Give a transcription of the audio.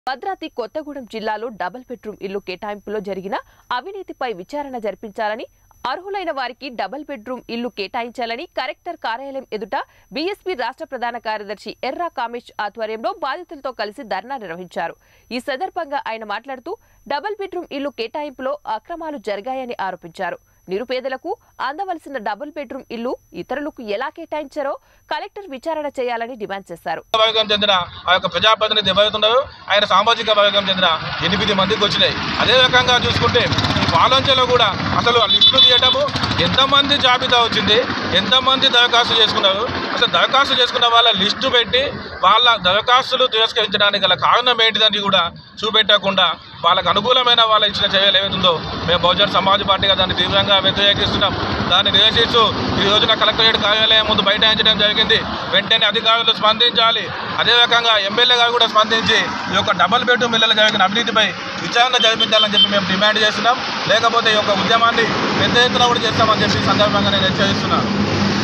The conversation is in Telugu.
భద్రాద్రి కొత్తగూడెం జిల్లాలో డబుల్ బెడ్రూమ్ ఇల్లు కేటాయింపులో జరిగిన అవినీతిపై విచారణ జరిపించాలని అర్హులైన వారికి డబుల్ బెడ్రూమ్ ఇల్లు కేటాయించాలని కలెక్టర్ కార్యాలయం ఎదుట బీఎస్పీ రాష్ట్ర ప్రధాన కార్యదర్శి ఎర్రా కామేష్ ఆధ్వర్యంలో బాధితులతో కలిసి ధర్నా నిర్వహించారు ఈ సందర్భంగా ఆయన మాట్లాడుతూ డబుల్ బెడ్రూమ్ ఇల్లు కేటాయింపులో అక్రమాలు జరిగాయని ఆరోపించారు నిరుపేదలకు అందవలసిన డబుల్ బెడ్రూమ్ ఇల్లు ఇతరులకు ఎలా కేటాయించారో కలెక్టర్ విచారణ చేయాలని డిమాండ్ చేశారు వైభవం చెందిన ఆ యొక్క ప్రజాప్రతినిధి ఎవరైతున్నారో ఆయన సామాజిక వైభవం చెందిన ఎనిమిది మందికి వచ్చినాయి అదే రకంగా చూసుకుంటే ఈ వాలంటీర్లో కూడా అసలు ఆ లిస్టులు తీయటము ఎంతమంది జాబితా వచ్చింది ఎంతమంది దరఖాస్తు చేసుకున్నారు అసలు దరఖాస్తు చేసుకున్న వాళ్ళ లిస్టు పెట్టి వాళ్ళ దరఖాస్తులు తిరస్కరించడానికి గల కారణం ఏంటిదని కూడా చూపెట్టకుండా వాళ్ళకు అనుకూలమైన వాళ్ళ ఇచ్చిన చర్యలు ఏవైతుందో మేము బహుజన సమాజ్ పార్టీగా దాన్ని తీవ్రంగా వ్యతిరేకిస్తున్నాం దాన్ని నిరసిస్తూ ఈ రోజున కలెక్టరేట్ కార్యాలయం ముందు బైఠాయించడం జరిగింది వెంటనే అధికారులు స్పందించాలి అదే రకంగా ఎమ్మెల్యే గారు కూడా స్పందించి ఈ యొక్క డబల్ బెడ్రూమ్ ఇళ్లలో జరిగిన అవినీతిపై విచారణ జరిపించాలని చెప్పి మేము డిమాండ్ చేస్తున్నాం లేకపోతే ఈ యొక్క ఉద్యమాన్ని పెద్ద ఎత్తున కూడా చేస్తామని చెప్పి ఈ సందర్భంగా నేను హెచ్చరిస్తున్నాను